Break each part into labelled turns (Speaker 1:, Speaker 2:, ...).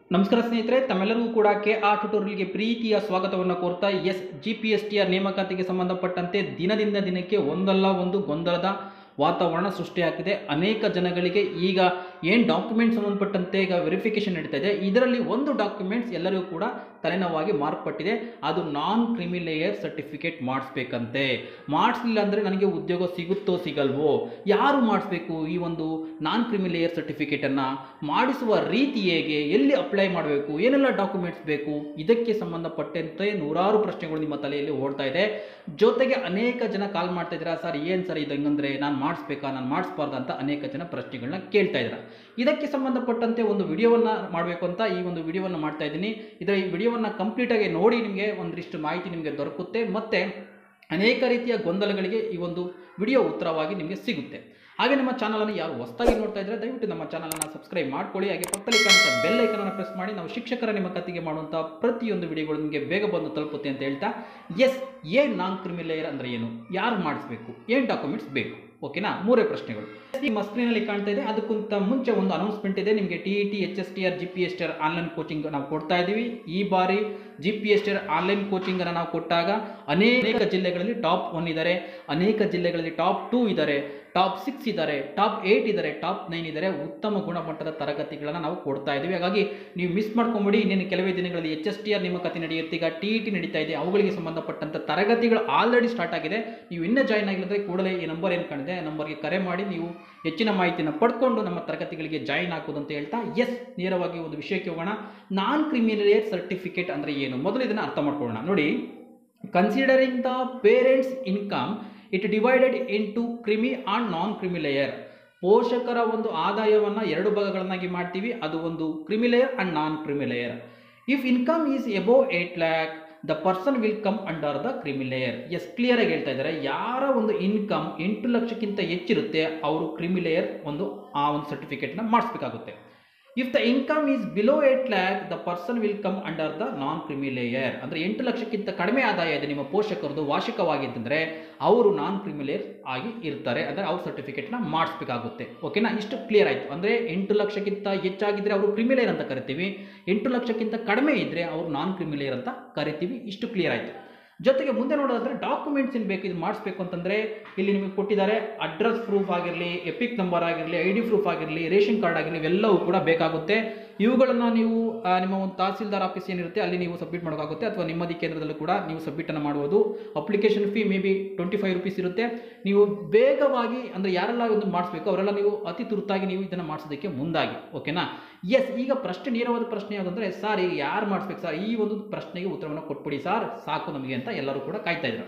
Speaker 1: ನಮಸ್ಕಾರ ಸ್ನೇಹಿತರೆ ತಮ್ಮೆಲ್ಲರಿಗೂ ಕೂಡ ಕೆ ಆರ್ ಟ್ಯುಟೋರಿಯಲ್ಗೆ ಪ್ರೀತಿಯ ಸ್ವಾಗತವನ್ನು ಕೋರ್ತಾ S G P S T R ನೇಮಕಾತಿಗೆ ಸಂಬಂಧಪಟ್ಟಂತೆ ದಿನದಿಂದ ದಿನಕ್ಕೆ ಒಂದಲ್ಲ ಒಂದು ಗೊಂದಲದ ವಾತಾವರಣ ಸೃಷ್ಟಿಯಾಗ್ತಿದೆ ಅನೇಕ ಜನಗಳಿಗೆ ಈಗ ಏನು ಡಾಕ್ಯುಮೆಂಟ್ ಸಂಬಂಧಪಟ್ಟಂತೆ ಈಗ ವೆರಿಫಿಕೇಶನ್ ನಡೀತಾ ಇದೆ ಇದರಲ್ಲಿ ಒಂದು ಡಾಕ್ಯುಮೆಂಟ್ಸ್ ಎಲ್ಲರಿಗೂ ಕೂಡ ತಲೆನೋವಾಗಿ ಮಾರ್ಪಟ್ಟಿದೆ ಅದು ನಾನ್ ಕ್ರಿಮಿಲೇಯರ್ ಸರ್ಟಿಫಿಕೇಟ್ ಮಾಡಿಸ್ಬೇಕಂತೆ ಮಾಡಿಸ್ಲಿಲ್ಲ ಅಂದರೆ ನನಗೆ ಉದ್ಯೋಗ ಸಿಗುತ್ತೋ ಸಿಗಲ್ವೋ ಯಾರು ಮಾಡಿಸ್ಬೇಕು ಈ ಒಂದು ನಾನ್ ಕ್ರಿಮಿಲೇಯರ್ ಸರ್ಟಿಫಿಕೇಟನ್ನು ಮಾಡಿಸುವ ರೀತಿ ಹೇಗೆ ಎಲ್ಲಿ ಅಪ್ಲೈ ಮಾಡಬೇಕು ಏನೆಲ್ಲ ಡಾಕ್ಯುಮೆಂಟ್ಸ್ ಬೇಕು ಇದಕ್ಕೆ ಸಂಬಂಧಪಟ್ಟಂತೆ ನೂರಾರು ಪ್ರಶ್ನೆಗಳು ನಿಮ್ಮ ತಲೆಯಲ್ಲಿ ಓಡ್ತಾ ಇದೆ ಜೊತೆಗೆ ಅನೇಕ ಜನ ಕಾಲ್ ಮಾಡ್ತಾ ಇದ್ದೀರಾ ಸರ್ ಏನು ಸರ್ ಇದು ಹಂಗಂದ್ರೆ ನಾನು ಮಾಡಿಸ್ಬೇಕಾ ನಾನು ಮಾಡಿಸ್ಬಾರ್ದು ಅಂತ ಅನೇಕ ಜನ ಪ್ರಶ್ನೆಗಳನ್ನ ಕೇಳ್ತಾ ಇದ್ದೀರಾ ಇದಕ್ಕೆ ಸಂಬಂಧಪಟ್ಟಂತೆ ಒಂದು ವಿಡಿಯೋವನ್ನು ಮಾಡಬೇಕು ಅಂತ ಈ ಒಂದು ವಿಡಿಯೋವನ್ನು ಮಾಡ್ತಾ ಇದ್ದೀನಿ ಇದರ ಈ ವಿಡಿಯೋವನ್ನು ಕಂಪ್ಲೀಟಾಗಿ ನೋಡಿ ನಿಮಗೆ ಒಂದಿಷ್ಟು ಮಾಹಿತಿ ನಿಮಗೆ ದೊರಕುತ್ತೆ ಮತ್ತು ಅನೇಕ ರೀತಿಯ ಗೊಂದಲಗಳಿಗೆ ಈ ಒಂದು ವಿಡಿಯೋ ಉತ್ತರವಾಗಿ ನಿಮಗೆ ಸಿಗುತ್ತೆ ಹಾಗೆ ನಮ್ಮ ಚಾನಲನ್ನು ಯಾರು ಹೊಸದಾಗಿ ನೋಡ್ತಾ ಇದ್ದರೆ ದಯವಿಟ್ಟು ನಮ್ಮ ಚಾನಲನ್ನು ಸಬ್ಸ್ಕ್ರೈಬ್ ಮಾಡ್ಕೊಳ್ಳಿ ಹಾಗೆ ಪಕ್ಕದಲ್ಲಿ ಕಾಣುವಂಥ ಬೆಲ್ ಐಕನನ್ನು ಪ್ರೆಸ್ ಮಾಡಿ ನಾವು ಶಿಕ್ಷಕರ ನಿಮ್ಮ ಕತ್ತಿಗೆ ಮಾಡುವಂಥ ಪ್ರತಿಯೊಂದು ವಿಡಿಯೋಗಳು ನಿಮಗೆ ಬೇಗ ಬಂದು ತಲುಪುತ್ತೆ ಅಂತ ಹೇಳ್ತಾ ಎಸ್ ಏನ್ ನಾನ್ ಕ್ರಿಮಿಲೇಯರ್ ಅಂದರೆ ಏನು ಯಾರು ಮಾಡಿಸ್ಬೇಕು ಏನು ಡಾಕ್ಯುಮೆಂಟ್ಸ್ ಬೇಕು ಓಕೆನಾ ಮೂರೇ ಪ್ರಶ್ನೆಗಳು ನಿಮ್ಮ ಸ್ಕ್ರೀನಲ್ಲಿ ಕಾಣ್ತಾ ಇದೆ ಅದಕ್ಕಿಂತ ಮುಂಚೆ ಒಂದು ಅನೌನ್ಸ್ಮೆಂಟ್ ಇದೆ ನಿಮಗೆ T E T H S T R G P S T R online coaching ನಾವು ಕೊಡ್ತಾ ಇದ್ದೀವಿ ಈ ಬಾರಿ G P S T R online ಕೋಚಿಂಗನ್ನು ನಾವು ಕೊಟ್ಟಾಗ ಅನೇಕ ಜಿಲ್ಲೆಗಳಲ್ಲಿ ಟಾಪ್ ಒನ್ ಇದ್ದಾರೆ ಅನೇಕ ಜಿಲ್ಲೆಗಳಲ್ಲಿ ಟಾಪ್ ಟೂ ಇದ್ದಾರೆ ಟಾಪ್ ಸಿಕ್ಸ್ ಇದ್ದಾರೆ ಟಾಪ್ ಏಯ್ಟ್ ಇದ್ದಾರೆ ಟಾಪ್ ನೈನ್ ಇದ್ದಾರೆ ಉತ್ತಮ ಗುಣಮಟ್ಟದ ತರಗತಿಗಳನ್ನು ನಾವು ಕೊಡ್ತಾ ಇದ್ದೀವಿ ಹಾಗಾಗಿ ನೀವು ಮಿಸ್ ಮಾಡ್ಕೊಂಬಿಡಿ ಇನ್ನೇನು ಕೆಲವೇ ದಿನಗಳಲ್ಲಿ ಎಚ್ ಎಸ್ ಟಿ ಆರ್ ನೇಮಕಾತಿ ನಡೆಯುತ್ತೆ ಈಗ ಟಿ ಇ ಟಿ ನಡೀತಾ ಇದೆ ಅವುಗಳಿಗೆ ಸಂಬಂಧಪಟ್ಟಂಥ ತರಗತಿಗಳು ಆಲ್ರೆಡಿ ಸ್ಟಾರ್ಟ್ ಆಗಿದೆ ನೀವು ಇನ್ನೂ ಜಾಯ್ನ್ ಆಗಿಲ್ಲ ಅಂದರೆ ಕೂಡಲೇ ಈ ನಂಬರ್ ಏನು ಕಾಣಿದೆ ಆ ನಂಬರ್ಗೆ ಕರೆ ಮಾಡಿ ನೀವು ಹೆಚ್ಚಿನ ಮಾಹಿತಿಯನ್ನು ಪಡ್ಕೊಂಡು ನಮ್ಮ ತರಗತಿಗಳಿಗೆ ಜಾಯಿನ್ ಆಗೋದು ಅಂತ ಹೇಳ್ತಾ ಎಸ್ ನೇರವಾಗಿ ಒಂದು ವಿಷಯಕ್ಕೆ ಹೋಗೋಣ ನಾನ್ ಕ್ರಿಮಿನಲಿಯರ್ ಸರ್ಟಿಫಿಕೇಟ್ ಅಂದರೆ ಏನು ಮೊದಲು ಇದನ್ನು ಅರ್ಥ ಮಾಡ್ಕೊಳ್ಳೋಣ ನೋಡಿ considering the parents income it divided into creamy and non creamy layer ಪೋಷಕರ ಒಂದು ಆದಾಯವನ್ನು ಎರಡು ಭಾಗಗಳನ್ನಾಗಿ ಮಾಡ್ತೀವಿ ಅದು ಒಂದು creamy layer and non creamy layer if income is above eight lakh the person will come under the creamy layer ಎಸ್ ಕ್ಲಿಯರ್ ಆಗಿ ಹೇಳ್ತಾ ಇದ್ದಾರೆ ಯಾರ ಒಂದು ಇನ್ಕಮ್ ಎಂಟು ಲಕ್ಷಕ್ಕಿಂತ ಹೆಚ್ಚಿರುತ್ತೆ ಅವರು ಕ್ರಿಮಿಲೇಯರ್ ಒಂದು ಆ ಒಂದು ಸರ್ಟಿಫಿಕೇಟ್ನ ಮಾಡಿಸ್ಬೇಕಾಗುತ್ತೆ if the income is below eight lakh the person will come under the non creamy layer ಅಂದರೆ ಎಂಟು ಲಕ್ಷಕ್ಕಿಂತ ಕಡಿಮೆ ಆದಾಯ ಇದೆ ನಿಮ್ಮ ಪೋಷಕರದು ವಾರ್ಷಿಕವಾಗಿ ಅಂತಂದರೆ ಅವರು ನಾನ್ ಕ್ರಿಮಿಲೇಯರ್ ಆಗಿ ಇರ್ತಾರೆ ಅಂದರೆ ಅವ್ರ ಸರ್ಟಿಫಿಕೇಟ್ನ ಮಾಡಿಸ್ಬೇಕಾಗುತ್ತೆ ಓಕೆನಾ ಇಷ್ಟು ಕ್ಲಿಯರ್ ಆಯಿತು ಅಂದರೆ ಎಂಟು ಲಕ್ಷಕ್ಕಿಂತ ಹೆಚ್ಚಾಗಿದ್ದರೆ ಅವರು ಕ್ರಿಮಿಲೇಯರ್ ಅಂತ ಕರಿತೀವಿ ಎಂಟು ಲಕ್ಷಕ್ಕಿಂತ ಕಡಿಮೆ ಇದ್ದರೆ ಅವರು ನಾನ್ ಕ್ರಿಮಿಲೇಯರ್ ಅಂತ ಕರಿತೀವಿ ಇಷ್ಟು ಕ್ಲಿಯರ್ ಆಯಿತು ಜೊತೆಗೆ ಮುಂದೆ ನೋಡೋದಾದ್ರೆ ಡಾಕ್ಯುಮೆಂಟ್ಸ್ ಏನು ಬೇಕು ಇದು ಮಾಡಿಸ್ಬೇಕು ಅಂತಂದರೆ ಇಲ್ಲಿ ನಿಮಗೆ ಕೊಟ್ಟಿದ್ದಾರೆ ಅಡ್ರೆಸ್ ಪ್ರೂಫ್ ಆಗಿರಲಿ ಎಪಿಕ್ ನಂಬರ್ ಆಗಿರಲಿ ಐ ಡಿ ಪ್ರೂಫ್ ಆಗಿರಲಿ ರೇಷನ್ ಕಾರ್ಡ್ ಆಗಿರಲಿ ಇವೆಲ್ಲವೂ ಕೂಡ ಬೇಕಾಗುತ್ತೆ ಇವುಗಳನ್ನು ನೀವು ಆ, ನಿಮ್ಮ ಒಂದು ತಹಸೀಲ್ದಾರ್ ಆಫೀಸ್ ಏನಿರುತ್ತೆ ಅಲ್ಲಿ ನೀವು ಸಬ್ಮಿಟ್ ಮಾಡೋಕ್ಕಾಗುತ್ತೆ ಅಥವಾ ನೆಮ್ಮದಿ ಕೇಂದ್ರದಲ್ಲೂ ಕೂಡ ನೀವು ಸಬ್ಮಿಟನ್ನು ಮಾಡ್ಬೋದು application fee maybe twenty five rupees ಇರುತ್ತೆ ನೀವು ಬೇಗವಾಗಿ ಅಂದರೆ ಯಾರೆಲ್ಲ ಒಂದು ಮಾಡಿಸ್ಬೇಕು ಅವರೆಲ್ಲ ನೀವು ಅತಿ ತುರ್ತಾಗಿ ನೀವು ಇದನ್ನು ಮಾಡಿಸೋದಕ್ಕೆ ಮುಂದಾಗಿ ಓಕೆನಾ ಎಸ್ ಈಗ ಪ್ರಶ್ನೆ ನೇರವಾದ ಪ್ರಶ್ನೆ ಯಾವುದಂದರೆ ಸರ್ ಈಗ ಯಾರು ಮಾಡಿಸ್ಬೇಕು ಸರ್ ಈ ಒಂದು ಪ್ರಶ್ನೆಗೆ ಉತ್ತರವನ್ನು ಕೊಟ್ಬಿಡಿ ಸರ್ ಸಾಕು ನಮಗೆ ಅಂತ ಎಲ್ಲರೂ ಕೂಡ ಕಾಯ್ತಾ ಇದ್ರು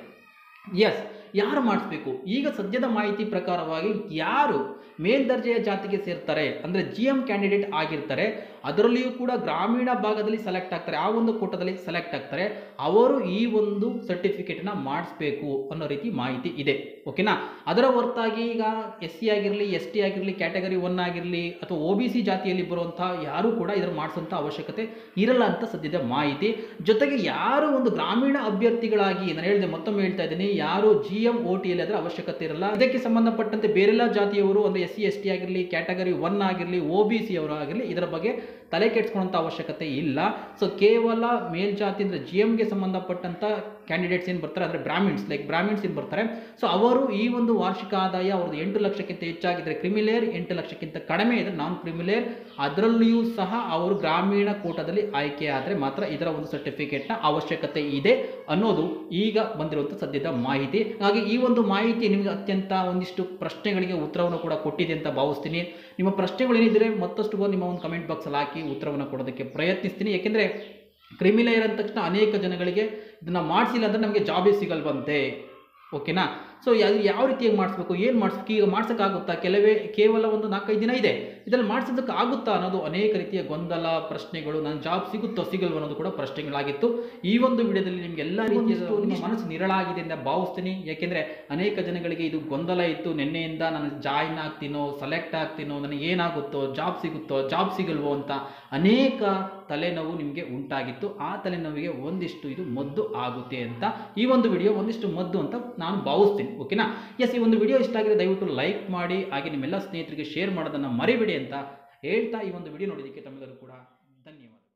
Speaker 1: ಎಸ್ ಯಾರು ಮಾಡಿಸ್ಬೇಕು ಈಗ ಸದ್ಯದ ಮಾಹಿತಿ ಪ್ರಕಾರವಾಗಿ ಯಾರು ಮೇಲ್ದರ್ಜೆಯ ಜಾತಿಗೆ ಸೇರ್ತಾರೆ ಅಂದರೆ ಜಿ ಎಮ್ ಕ್ಯಾಂಡಿಡೇಟ್ ಆಗಿರ್ತಾರೆ ಅದರಲ್ಲಿಯೂ ಕೂಡ ಗ್ರಾಮೀಣ ಭಾಗದಲ್ಲಿ ಸೆಲೆಕ್ಟ್ ಆಗ್ತಾರೆ ಆ ಒಂದು ಕೂಟದಲ್ಲಿ ಸೆಲೆಕ್ಟ್ ಆಗ್ತಾರೆ ಅವರು ಈ ಒಂದು ಸರ್ಟಿಫಿಕೇಟನ್ನ ಮಾಡಿಸ್ಬೇಕು ಅನ್ನೋ ರೀತಿ ಮಾಹಿತಿ ಇದೆ ಓಕೆನಾ ಅದರ ಹೊರತಾಗಿ ಈಗ ಎಸ್ ಸಿ ಆಗಿರಲಿ ಎಸ್ ಟಿ ಆಗಿರಲಿ ಕ್ಯಾಟಗರಿ ಒನ್ ಆಗಿರಲಿ ಅಥವಾ ಒ ಬಿ ಸಿ ಜಾತಿಯಲ್ಲಿ ಬರುವಂಥ ಯಾರೂ ಕೂಡ ಇದರ ಮಾಡಿಸೋಂಥ ಅವಶ್ಯಕತೆ ಇರಲ್ಲ ಅಂತ ಸದ್ಯದ ಮಾಹಿತಿ ಜೊತೆಗೆ ಯಾರು ಒಂದು ಗ್ರಾಮೀಣ ಅಭ್ಯರ್ಥಿಗಳಾಗಿ ನಾನು ಹೇಳಿದೆ ಮತ್ತೊಮ್ಮೆ ಹೇಳ್ತಾ ಇದ್ದೀನಿ ಯಾರು ಜಿ ಎಂ ಓ ಟಿಯಲ್ಲಿ ಅದರ ಅವಶ್ಯಕತೆ ಇರಲ್ಲ ಇದಕ್ಕೆ ಸಂಬಂಧಪಟ್ಟಂತೆ ಬೇರೆಲ್ಲ ಜಾತಿಯವರು ಅಂದರೆ ಎಸ್ ಸಿ ಎಸ್ ಟಿ ಆಗಿರಲಿ ಕ್ಯಾಟಗರಿ ಒನ್ ಆಗಿರಲಿ ಒ ಬಿ ಸಿ ಅವರು ಆಗಿರಲಿ ಇದರ ಬಗ್ಗೆ ತಲೆ ಕೆಡಿಸ್ಕೊಳ್ಳೋಂಥ ಅವಶ್ಯಕತೆ ಇಲ್ಲ ಸೊ ಕೇವಲ ಮೇಲ್ಜಾತಿ ಅಂದರೆ ಜಿ ಎಮ್ಗೆ ಸಂಬಂಧಪಟ್ಟಂಥ ಕ್ಯಾಂಡಿಡೇಟ್ಸ್ ಏನು ಬರ್ತಾರೆ ಅಂದರೆ ಬ್ರಾಹ್ಮಿಣ್ಸ್ ಲೈಕ್ ಬ್ರಾಹ್ಮಿಣ್ಸ್ ಏನು ಬರ್ತಾರೆ ಸೊ ಅವರು ಈ ಒಂದು ವಾರ್ಷಿಕ ಆದಾಯ ಅವ್ರದ್ದು ಎಂಟು ಲಕ್ಷಕ್ಕಿಂತ ಹೆಚ್ಚಾಗಿದ್ದರೆ ಕ್ರಿಮಿಲೇಯರ್ ಎಂಟು ಲಕ್ಷಕ್ಕಿಂತ ಕಡಿಮೆ ಇದ್ದರೆ ನಾನ್ ಕ್ರಿಮಿಲೇಯರ್ ಅದರಲ್ಲಿಯೂ ಸಹ ಅವರು ಗ್ರಾಮೀಣ ಕೂಟದಲ್ಲಿ ಆಯ್ಕೆ ಆದರೆ ಮಾತ್ರ ಇದರ ಒಂದು ಸರ್ಟಿಫಿಕೇಟ್ನ ಅವಶ್ಯಕತೆ ಇದೆ ಅನ್ನೋದು ಈಗ ಬಂದಿರುವಂಥ ಸದ್ಯದ ಮಾಹಿತಿ ಹಾಗೆ ಈ ಒಂದು ಮಾಹಿತಿ ನಿಮಗೆ ಅತ್ಯಂತ ಒಂದಿಷ್ಟು ಪ್ರಶ್ನೆಗಳಿಗೆ ಉತ್ತರವನ್ನು ಕೂಡ ಕೊಟ್ಟಿದೆ ಅಂತ ಭಾವಿಸ್ತೀನಿ ನಿಮ್ಮ ಪ್ರಶ್ನೆಗಳು ಏನಿದ್ರೆ ಮತ್ತಷ್ಟು ಬಂದು ನಿಮ್ಮ ಒಂದು ಕಮೆಂಟ್ ಬಾಕ್ಸಲ್ಲಿ ಹಾಕಿ ಉತ್ತರವನ್ನು ಕೊಡೋದಕ್ಕೆ ಪ್ರಯತ್ನಿಸ್ತೀನಿ ಯಾಕೆಂದರೆ ಕ್ರಿಮಿಲೇಯರ್ ಅಂದ ತಕ್ಷಣ ಅನೇಕ ಜನಗಳಿಗೆ ಇದನ್ನು ಮಾಡಿಸಿಲ್ಲ ಅಂದರೆ ನಮಗೆ ಜಾಬೇ ಸಿಗಲ್ವಂತೆ ಓಕೆನಾ ಸೊ ಅದು ಯಾವ ರೀತಿಯಾಗಿ ಮಾಡಿಸ್ಬೇಕು ಏನು ಮಾಡಿಸ್ಬೇಕು ಈಗ ಮಾಡ್ಸೋಕ್ಕಾಗುತ್ತಾ ಕೆಲವೇ ಕೇವಲ ಒಂದು ನಾಲ್ಕೈದು ದಿನ ಇದೆ ಇದರಲ್ಲಿ ಮಾಡಿಸೋದಕ್ಕೆ ಆಗುತ್ತಾ ಅನ್ನೋದು ಅನೇಕ ರೀತಿಯ ಗೊಂದಲ ಪ್ರಶ್ನೆಗಳು ನನ್ನ ಜಾಬ್ ಸಿಗುತ್ತೋ ಸಿಗಲ್ವೋ ಅನ್ನೋದು ಕೂಡ ಪ್ರಶ್ನೆಗಳಾಗಿತ್ತು ಈ ಒಂದು ವಿಡಿಯೋದಲ್ಲಿ ನಿಮಗೆ ಎಲ್ಲ ರೀತಿಯ ನಿಮ್ಮ ಮನಸ್ಸು ನಿರಳಾಗಿದೆ ಅಂತ ಭಾವಿಸ್ತೀನಿ ಯಾಕೆಂದರೆ ಅನೇಕ ಜನಗಳಿಗೆ ಇದು ಗೊಂದಲ ಇತ್ತು ನಿನ್ನೆಯಿಂದ ನಾನು ಜಾಯಿನ್ ಆಗ್ತೀನೋ ಸೆಲೆಕ್ಟ್ ಆಗ್ತೀನೋ ನನಗೆ ಏನಾಗುತ್ತೋ ಜಾಬ್ ಸಿಗುತ್ತೋ ಜಾಬ್ ಸಿಗಲ್ವೋ ಅಂತ ಅನೇಕ ತಲೆನೋವು ನಿಮಗೆ ಉಂಟಾಗಿತ್ತು ಆ ತಲೆನೋವಿಗೆ ಒಂದಿಷ್ಟು ಇದು ಮದ್ದು ಆಗುತ್ತೆ ಅಂತ ಈ ಒಂದು ವಿಡಿಯೋ ಒಂದಿಷ್ಟು ಮದ್ದು ಅಂತ ನಾನು ಭಾವಿಸ್ತೀನಿ ಓಕೆನಾ ಎಸ್ ಈ ಒಂದು ವಿಡಿಯೋ ಇಷ್ಟ ಆಗಿದ್ರೆ ದಯವಿಟ್ಟು ಲೈಕ್ ಮಾಡಿ ಹಾಗೆ ನಿಮ್ಮೆಲ್ಲ ಸ್ನೇಹಿತರಿಗೆ ಶೇರ್ ಮಾಡೋದನ್ನು ಮರಿಬೇಡಿ ಅಂತ ಹೇಳ್ತಾ ಈ ಒಂದು ವಿಡಿಯೋ ನೋಡಿದ್ದಕ್ಕೆ ತಮ್ಮೆಲ್ಲರೂ ಕೂಡ ಧನ್ಯವಾದ